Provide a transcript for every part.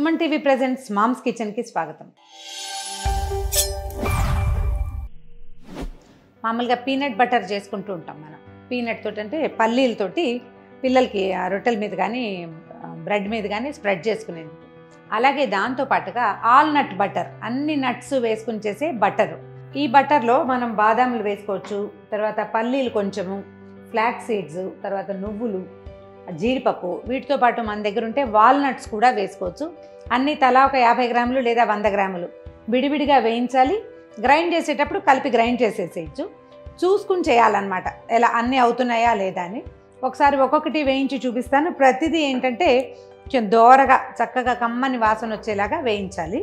Suman TV presents moms కిచెన్కి స్వాగతం మామూలుగా పీనట్ బటర్ చేసుకుంటూ ఉంటాం మనం పీనట్ తోటి అంటే పల్లీలతోటి పిల్లలకి ఆ రొట్టెల మీద కానీ బ్రెడ్ మీద కానీ స్ప్రెడ్ చేసుకునేది అలాగే దాంతో పాటుగా ఆల్ నట్ బటర్ అన్ని నట్స్ వేసుకుని చేసే బటర్ ఈ బటర్లో మనం బాదాములు వేసుకోవచ్చు తర్వాత పల్లీలు కొంచెము ఫ్లాక్ సీడ్స్ తర్వాత నువ్వులు జీడిపప్పు వీటితో పాటు మన దగ్గర ఉంటే వాల్నట్స్ కూడా వేసుకోవచ్చు అన్ని తలా ఒక యాభై గ్రాములు లేదా వంద గ్రాములు విడివిడిగా వేయించాలి గ్రైండ్ చేసేటప్పుడు కలిపి గ్రైండ్ చేసేసేయచ్చు చూసుకుని చేయాలన్నమాట ఎలా అన్నీ అవుతున్నాయా లేదా అని ఒకసారి ఒక్కొక్కటి వేయించి చూపిస్తాను ప్రతిదీ ఏంటంటే కొంచెం దోరగా చక్కగా కమ్మని వాసన వచ్చేలాగా వేయించాలి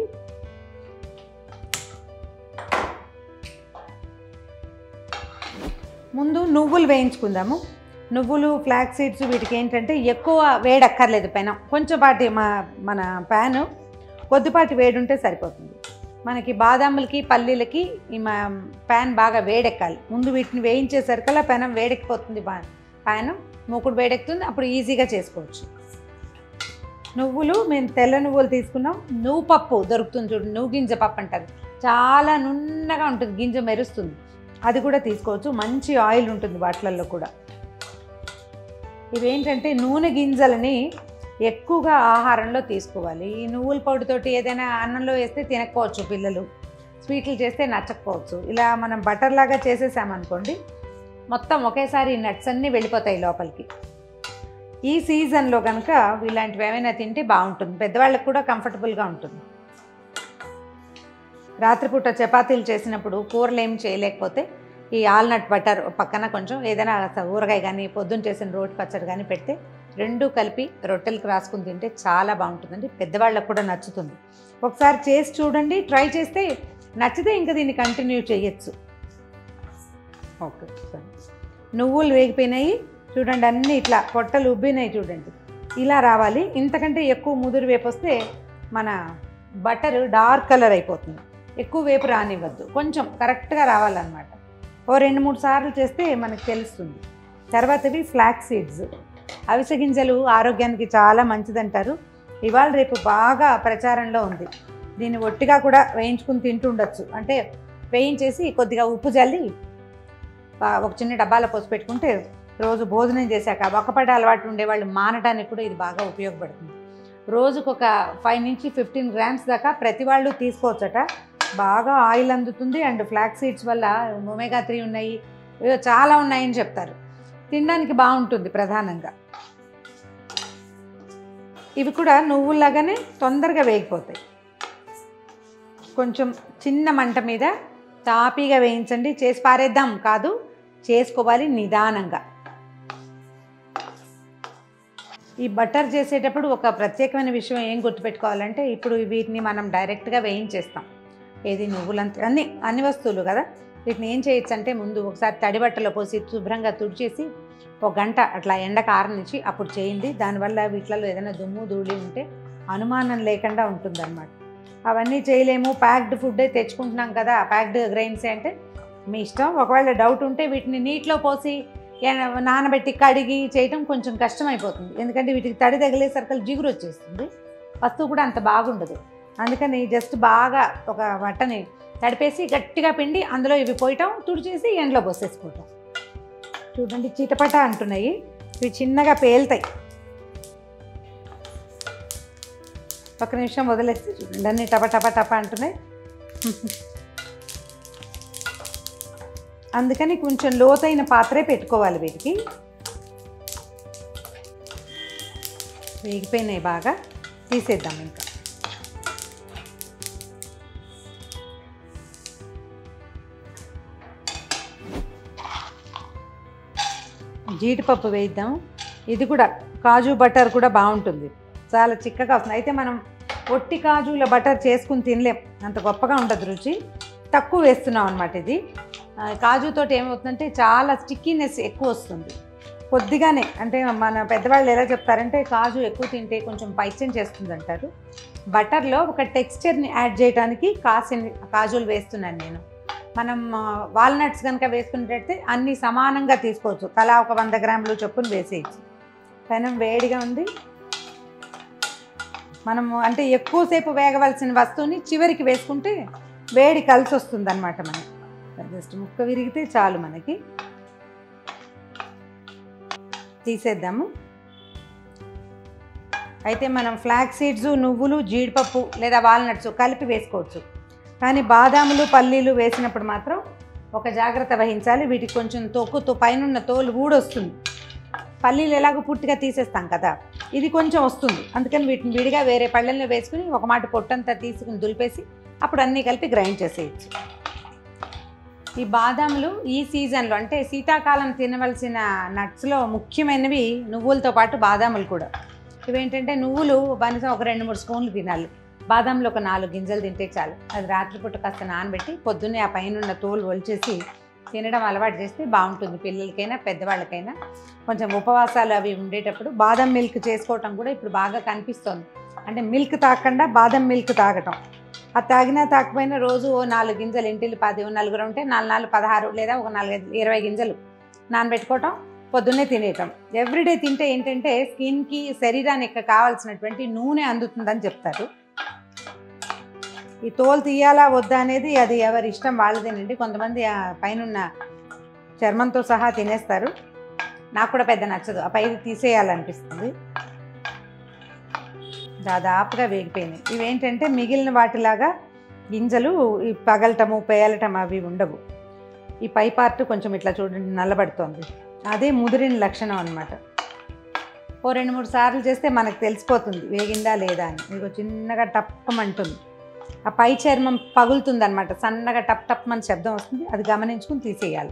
ముందు నువ్వులు వేయించుకుందాము నువ్వులు ఫ్లాక్ సీడ్స్ వీటికి ఏంటంటే ఎక్కువ వేడక్కర్లేదు పెనం కొంచెం పాటి మా మన ప్యాను కొద్దిపాటి వేడి ఉంటే సరిపోతుంది మనకి బాదాములకి పల్లీలకి ఈ మా ప్యాన్ బాగా వేడెక్కాలి ముందు వీటిని వేయించేసరికల్లా పెనం వేడెక్కిపోతుంది బా ప్యాను మూకుడు వేడెక్కుతుంది అప్పుడు ఈజీగా చేసుకోవచ్చు నువ్వులు మేము తెల్ల నువ్వులు తీసుకున్నాం నువ్వు పప్పు దొరుకుతుంది చూడు నువ్వు గింజ పప్పు అంటారు చాలా నున్నగా ఉంటుంది గింజ మెరుస్తుంది అది కూడా తీసుకోవచ్చు మంచి ఆయిల్ ఉంటుంది వాటిలలో కూడా ఇవేంటంటే నూనె గింజలని ఎక్కువగా ఆహారంలో తీసుకోవాలి ఈ నువ్వుల పొడితోటి ఏదైనా అన్నంలో వేస్తే తినకపోవచ్చు పిల్లలు స్వీట్లు చేస్తే నచ్చకపోవచ్చు ఇలా మనం బటర్ లాగా చేసేసామనుకోండి మొత్తం ఒకేసారి ఈ నట్స్ అన్నీ వెళ్ళిపోతాయి లోపలికి ఈ సీజన్లో కనుక ఇలాంటివి ఏమైనా తింటే బాగుంటుంది పెద్దవాళ్ళకి కూడా కంఫర్టబుల్గా ఉంటుంది రాత్రిపూట చపాతీలు చేసినప్పుడు కూరలు ఏం చేయలేకపోతే ఈ ఆల్నట్ బటర్ పక్కన కొంచెం ఏదైనా ఊరగాయ కానీ పొద్దున్న చేసిన రోటి పచ్చడి కానీ పెడితే రెండు కలిపి రొట్టెలకు రాసుకుని తింటే చాలా బాగుంటుందండి పెద్దవాళ్ళకు కూడా నచ్చుతుంది ఒకసారి చేసి చూడండి ట్రై చేస్తే నచ్చితే ఇంకా దీన్ని కంటిన్యూ చేయొచ్చు ఓకే సరే నువ్వులు వేగిపోయినాయి చూడండి అన్నీ ఇట్లా పొట్టలు ఉబ్బినాయి చూడండి ఇలా రావాలి ఇంతకంటే ఎక్కువ ముదురు వేపు వస్తే మన బటర్ డార్క్ కలర్ అయిపోతుంది ఎక్కువ వేపు రానివ్వద్దు కొంచెం కరెక్ట్గా రావాలన్నమాట ఓ రెండు మూడు సార్లు చేస్తే మనకు తెలుస్తుంది తర్వాతవి ఫ్లాక్ సీడ్స్ అవిసె గింజలు ఆరోగ్యానికి చాలా మంచిదంటారు ఇవాళ రేపు బాగా ప్రచారంలో ఉంది దీన్ని ఒట్టిగా కూడా వేయించుకుని తింటుండొచ్చు అంటే వేయించేసి కొద్దిగా ఉప్పు జల్లి బా- ఒక చిన్న డబ్బాలో పోసి పెట్టుకుంటే రోజు భోజనం చేశాక ఒకపడి అలవాటు ఉండేవాళ్ళు మానడానికి కూడా ఇది బాగా ఉపయోగపడుతుంది రోజుకు ఒక ఫైవ్ నుంచి ఫిఫ్టీన్ గ్రామ్స్ దాకా ప్రతి వాళ్ళు తీసుకోవచ్చట బాగా ఆయిల్ అందుతుంది అండ్ ఫ్లాక్ సీడ్స్ వల్ల ఒమేగా త్రీ ఉన్నాయి ఏవో చాలా ఉన్నాయని చెప్తారు తినడానికి బాగుంటుంది ప్రధానంగా ఇవి కూడా నువ్వులాగానే తొందరగా వేగిపోతాయి కొంచెం చిన్న మంట మీద తాపీగా వేయించండి చేసి పారేద్దాం కాదు చేసుకోవాలి నిదానంగా ఈ బటర్ చేసేటప్పుడు ఒక ప్రత్యేకమైన విషయం ఏం గుర్తుపెట్టుకోవాలంటే ఇప్పుడు వీటిని మనం డైరెక్ట్గా వేయించేస్తాం ఏది నువ్వులంత అన్ని అన్ని వస్తువులు కదా వీటిని ఏం చేయొచ్చు అంటే ముందు ఒకసారి తడి బట్టలో పోసి శుభ్రంగా తుడిచేసి ఒక గంట అట్లా ఎండకు ఆరనిచ్చి అప్పుడు చేయండి దానివల్ల వీటిలలో ఏదైనా దుమ్ము ధూళి ఉంటే అనుమానం లేకుండా ఉంటుందన్నమాట అవన్నీ చేయలేము ప్యాక్డ్ ఫుడ్ తెచ్చుకుంటున్నాం కదా ప్యాక్డ్ గ్రైన్స్ అంటే మీ ఇష్టం ఒకవేళ డౌట్ ఉంటే వీటిని నీటిలో పోసి ఏ- నానబెట్టి కడిగి చేయటం కొంచెం కష్టమైపోతుంది ఎందుకంటే వీటికి తడి తగిలేసరికి జిగురు వచ్చేస్తుంది వస్తువు కూడా అంత బాగుండదు అందుకని జస్ట్ బాగా ఒక బట్టని తడిపేసి గట్టిగా పిండి అందులో ఇవి పోయటం తుడిచేసి ఎండలో పోసేసుకోవటం చూడండి చిటపట అంటున్నాయి ఇవి చిన్నగా పేలుతాయి ఒక నిమిషం వదిలేస్తే చూడండి అన్ని టప టప టప అంటున్నాయి అందుకని కొంచెం లోతైన పాత్రే పెట్టుకోవాలి వీటికి వేగిపోయినాయి బాగా తీసేద్దాం ఇంకా జీడిపప్పు వేద్దాం ఇది కూడా కాజు బటర్ కూడా బాగుంటుంది చాలా చిక్కగా వస్తుంది అయితే మనం ఒట్టి కాజుల బటర్ చేసుకుని తినలేం అంత గొప్పగా ఉండదు రుచి తక్కువ వేస్తున్నాం అనమాట ఇది ఆ, కాజుతోటి ఏమవుతుందంటే చాలా స్టిక్కీనెస్ ఎక్కువ వస్తుంది కొద్దిగానే అంటే మన పెద్దవాళ్ళు ఎలా చెప్తారంటే కాజు ఎక్కువ తింటే కొంచెం పైత్యం చేస్తుంది అంటారు బటర్లో ఒక టెక్స్చర్ని యాడ్ చేయడానికి కాసిన కాజులు వేస్తున్నాను నేను మనం వాల్నట్స్ కనుక వేసుకున్నట్టయితే అన్ని సమానంగా తీసుకోవచ్చు తలా ఒక వంద గ్రాములు చొప్పున వేసేయచ్చు పెనం వేడిగా ఉంది మనము అంటే ఎక్కువసేపు వేగవలసిన వస్తువుని చివరికి వేసుకుంటే వేడి కలిసి వస్తుంది అనమాట మనకి జస్ట్ ముక్క విరిగితే చాలు మనకి తీసేద్దాము అయితే మనం ఫ్లాక్ సీడ్స్ నువ్వులు జీడిపప్పు లేదా వాల్నట్స్ కలిపి వేసుకోవచ్చు కానీ బాదాములు పల్లీలు వేసినప్పుడు మాత్రం ఒక జాగ్రత్త వహించాలి వీటికి కొంచెం తొక్కు పైన తోలు ఊడొస్తుంది పల్లీలు ఎలాగో పుట్టిగా తీసేస్తాం కదా ఇది కొంచెం వస్తుంది అందుకని వీటిని విడిగా వేరే పళ్ళల్లో వేసుకుని ఒక మాట పొట్టంతా తీసుకుని దులిపేసి అప్పుడు అన్నీ కలిపి గ్రైండ్ చేసేయచ్చు ఈ బాదాములు ఈ సీజన్లో అంటే శీతాకాలం తినవలసిన నట్స్లో ముఖ్యమైనవి నువ్వులతో పాటు బాదాములు కూడా ఇవేంటంటే నువ్వులు కనీసం ఒక రెండు మూడు స్పూన్లు తినాలి బాదాంలో ఒక నాలుగు గింజలు తింటే చాలు అది రాత్రిపూట కాస్త నానబెట్టి పొద్దున్నే ఆ పైన ఉన్న తోలు ఒలిచేసి తినడం అలవాటు చేస్తే బాగుంటుంది పిల్లలకైనా పెద్దవాళ్ళకైనా కొంచెం ఉపవాసాలు అవి ఉండేటప్పుడు బాదం మిల్క్ చేసుకోవటం కూడా ఇప్పుడు బాగా కనిపిస్తోంది అంటే మిల్క్ తాగకుండా బాదం మిల్క్ తాగటం అది తాగినా తాకపోయినా రోజు ఓ నాలుగు గింజలు ఇంటిల్లి పది ఓ నలుగురు ఉంటే నాలుగు నాలుగు పదహారు లేదా ఒక నాలుగైదు ఇరవై గింజలు నానబెట్టుకోవటం పొద్దున్నే తినేయటం ఎవ్రీడే తింటే ఏంటంటే స్కిన్కి శరీరానికి కావాల్సినటువంటి నూనె అందుతుందని చెప్తారు ఈ తోలు తీయాలా వద్దా అనేది అది ఎవరి ఇష్టం వాళ్ళదేనండి కొంతమంది ఆ పైన చర్మంతో సహా తినేస్తారు నాకు కూడా పెద్ద నచ్చదు ఆ పైది తీసేయాలనిపిస్తుంది దాదాపుగా వేగిపోయినాయి ఇవేంటంటే మిగిలిన వాటిలాగా గింజలు ఈ పగలటము పేలటం అవి ఉండవు ఈ పై పార్ట్ కొంచెం ఇట్లా చూడండి నల్లబడుతోంది అదే ముదిరిన లక్షణం అనమాట ఓ రెండు మూడు సార్లు చేస్తే మనకు తెలిసిపోతుంది వేగిందా లేదా అని మీకు చిన్నగా టప్పమంటుంది ఆ పై చర్మం పగులుతుంది అనమాట సన్నగా టప్ టప్ అని శబ్దం వస్తుంది అది గమనించుకుని తీసేయాలి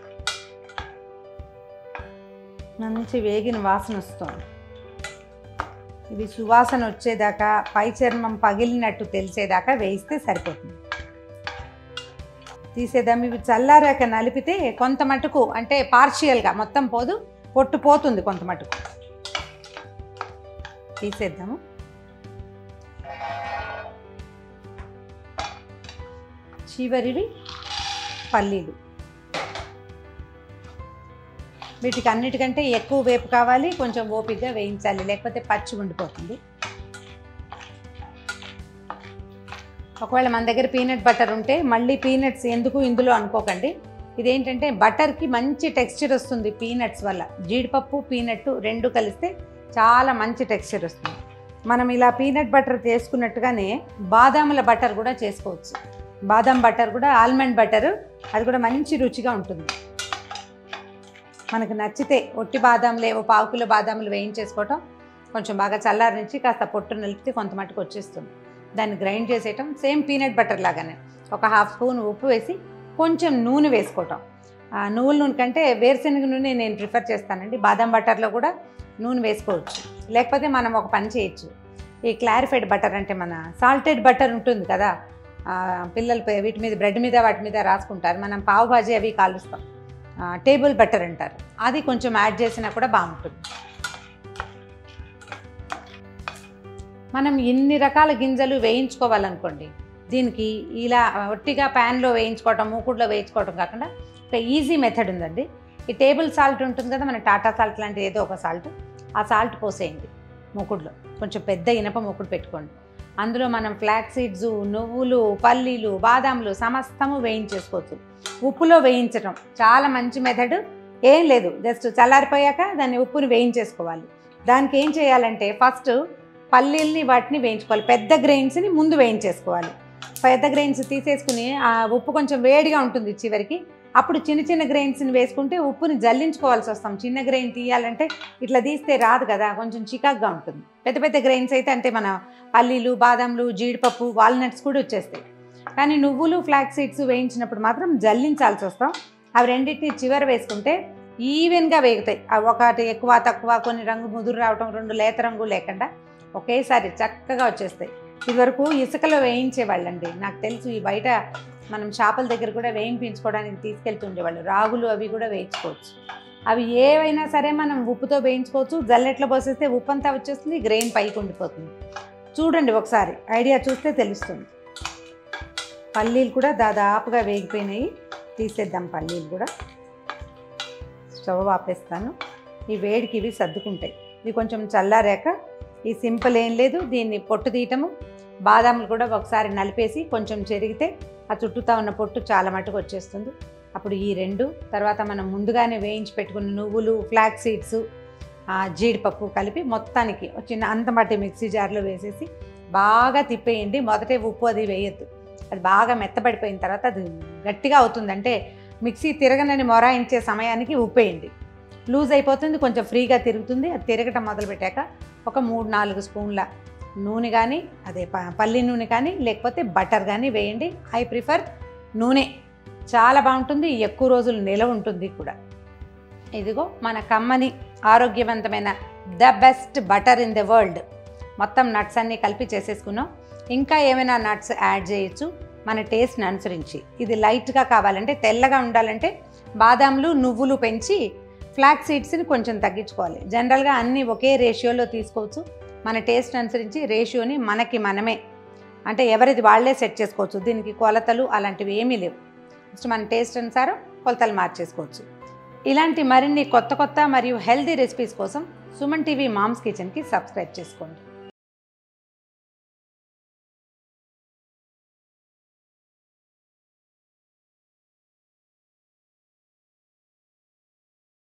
మంచి వేగిన వాసన వస్తుంది ఇది సువాసన వచ్చేదాకా పై చర్మం పగిలినట్టు తెలిసేదాకా వేయిస్తే సరిపోతుంది తీసేద్దాం ఇవి చల్లారాక నలిపితే కొంత మటుకు అంటే పార్షియల్గా మొత్తం పోదు పొట్టు పోతుంది కొంత మటుకు తీసేద్దాము చివరివి పల్లీలు వీటికి అన్నిటికంటే ఎక్కువ వేపు కావాలి కొంచెం ఓపికగా వేయించాలి లేకపోతే పచ్చి ఉండిపోతుంది ఒకవేళ మన దగ్గర పీనట్ బటర్ ఉంటే మళ్ళీ పీనట్స్ ఎందుకు ఇందులో అనుకోకండి ఇదేంటంటే బటర్కి మంచి టెక్స్చర్ వస్తుంది పీనట్స్ వల్ల జీడిపప్పు పీనట్ రెండు కలిస్తే చాలా మంచి టెక్స్చర్ వస్తుంది మనం ఇలా పీనట్ బటర్ చేసుకున్నట్టుగానే బాదాముల బటర్ కూడా చేసుకోవచ్చు బాదం బటర్ కూడా ఆల్మండ్ బటర్ అది కూడా మంచి రుచిగా ఉంటుంది మనకు నచ్చితే ఒట్టి బాదాంలు ఏవో పావు కిలో బాదాములు వేయించేసుకోవటం కొంచెం బాగా చల్లారించి కాస్త పొట్టు నిలిపితే కొంత మటుకు వచ్చేస్తుంది దాన్ని గ్రైండ్ చేసేయటం సేమ్ పీనట్ బటర్ లాగానే ఒక హాఫ్ స్పూన్ ఉప్పు వేసి కొంచెం నూనె వేసుకోవటం ఆ నువ్వుల నూనె కంటే వేరుశనగ నూనె నేను ప్రిఫర్ చేస్తానండి బాదం బటర్లో కూడా నూనె వేసుకోవచ్చు లేకపోతే మనం ఒక పని చేయొచ్చు ఈ క్లారిఫైడ్ బటర్ అంటే మన సాల్టెడ్ బటర్ ఉంటుంది కదా ఆ, పిల్లలు పే- వీటి మీద బ్రెడ్ మీద వాటి మీద రాసుకుంటారు మనం పావు భాజీ అవి కాలుస్తాం ఆ, టేబుల్ బటర్ అంటారు అది కొంచెం యాడ్ చేసినా కూడా బాగుంటుంది మనం ఇన్ని రకాల గింజలు వేయించుకోవాలనుకోండి దీనికి ఇలా ఒట్టిగా ప్యాన్లో వేయించుకోవటం మూకుడులో వేయించుకోవటం కాకుండా ఒక ఈజీ మెథడ్ ఉందండి ఈ టేబుల్ సాల్ట్ ఉంటుంది కదా మన టాటా సాల్ట్ లాంటిది ఏదో ఒక సాల్ట్ ఆ సాల్ట్ పోసేయండి మూకుడులో కొంచెం పెద్ద ఇనప మూకుడు పెట్టుకోండి అందులో మనం ఫ్లాక్ సీడ్స్ నువ్వులు పల్లీలు బాదాములు సమస్తము వేయించేసుకోవచ్చు ఉప్పులో వేయించటం చాలా మంచి మెథడ్ ఏం లేదు జస్ట్ చల్లారిపోయాక దాన్ని ఉప్పుని వేయించేసుకోవాలి దానికి ఏం చేయాలంటే ఫస్ట్ పల్లీల్ని వాటిని వేయించుకోవాలి పెద్ద గ్రెయిన్స్ని ముందు వేయించేసుకోవాలి పెద్ద గ్రెయిన్స్ తీసేసుకుని ఆ ఉప్పు కొంచెం వేడిగా ఉంటుంది చివరికి అప్పుడు చిన్న చిన్న గ్రెయిన్స్ని వేసుకుంటే ఉప్పుని జల్లించుకోవాల్సి వస్తాం చిన్న గ్రెయిన్ తీయాలంటే ఇట్లా తీస్తే రాదు కదా కొంచెం చికాగ్గా ఉంటుంది పెద్ద పెద్ద గ్రెయిన్స్ అయితే అంటే మన పల్లీలు బాదంలు జీడిపప్పు వాల్నట్స్ కూడా వచ్చేస్తాయి కానీ నువ్వులు ఫ్లాక్ సీడ్స్ వేయించినప్పుడు మాత్రం జల్లించాల్సి వస్తాం అవి రెండింటిని చివర వేసుకుంటే ఈవెన్గా వేగుతాయి అవి ఒకటి ఎక్కువ తక్కువ కొన్ని రంగు ముదురు రావటం రెండు లేత రంగు లేకుండా ఒకేసారి చక్కగా వచ్చేస్తాయి ఇదివరకు ఇసుకలో వేయించేవాళ్ళండి నాకు తెలుసు ఈ బయట మనం చేపల దగ్గర కూడా వేయింపించుకోవడానికి తీసుకెళ్తుండేవాళ్ళు రాగులు అవి కూడా వేయించుకోవచ్చు అవి ఏవైనా సరే మనం ఉప్పుతో వేయించుకోవచ్చు జల్లెట్లో పోసేస్తే ఉప్పు అంతా వచ్చేస్తుంది గ్రెయిన్ పైకి ఉండిపోతుంది చూడండి ఒకసారి ఐడియా చూస్తే తెలుస్తుంది పల్లీలు కూడా దాదాపుగా వేగిపోయినాయి తీసేద్దాం పల్లీలు కూడా స్టవ్ ఆపేస్తాను ఈ వేడికి ఇవి సర్దుకుంటాయి ఇవి కొంచెం చల్లారాక ఈ సింపుల్ ఏం లేదు దీన్ని పొట్టు తీయటము బాదాములు కూడా ఒకసారి నలిపేసి కొంచెం చెరిగితే ఆ చుట్టూతా ఉన్న పొట్టు చాలా మటుకు వచ్చేస్తుంది అప్పుడు ఈ రెండు తర్వాత మనం ముందుగానే వేయించి పెట్టుకున్న నువ్వులు ఫ్లాక్ సీడ్స్ జీడిపప్పు కలిపి మొత్తానికి ఒక చిన్న అంత మట్టి మిక్సీ జార్లో వేసేసి బాగా తిప్పేయండి మొదటే ఉప్పు అది వేయద్దు అది బాగా మెత్తబడిపోయిన తర్వాత అది గట్టిగా అవుతుంది అంటే మిక్సీ తిరగనని మొరాయించే సమయానికి ఉప్పేయండి లూజ్ అయిపోతుంది కొంచెం ఫ్రీగా తిరుగుతుంది అది తిరగటం మొదలుపెట్టాక ఒక మూడు నాలుగు స్పూన్ల నూనె కానీ అదే ప- పల్లి నూనె కానీ లేకపోతే బటర్ కానీ వేయండి ఐ ప్రిఫర్ నూనె చాలా బాగుంటుంది ఎక్కువ రోజులు నిలవ ఉంటుంది కూడా ఇదిగో మన కమ్మని ఆరోగ్యవంతమైన the best butter in the world మొత్తం నట్స్ అన్నీ కలిపి చేసేసుకున్నాం ఇంకా ఏమైనా నట్స్ యాడ్ చేయొచ్చు మన టేస్ట్ని అనుసరించి ఇది లైట్గా కావాలంటే తెల్లగా ఉండాలంటే బాదాంలు నువ్వులు పెంచి ఫ్లాక్ సీడ్స్ని కొంచెం తగ్గించుకోవాలి జనరల్గా అన్నీ ఒకే రేషియోలో తీసుకోవచ్చు మన టేస్ట్ అనుసరించి రేషియోని మనకి మనమే అంటే ఎవరిది వాళ్ళే సెట్ చేసుకోవచ్చు దీనికి కొలతలు అలాంటివి ఏమీ లేవు జస్ట్ మన టేస్ట్ అనుసారం కొలతలు మార్చేసుకోవచ్చు ఇలాంటి మరిన్ని కొత్త కొత్త మరియు హెల్తీ రెసిపీస్ కోసం సుమన్ టీవీ మామ్స్ కిచెన్కి సబ్స్క్రైబ్ చేసుకోండి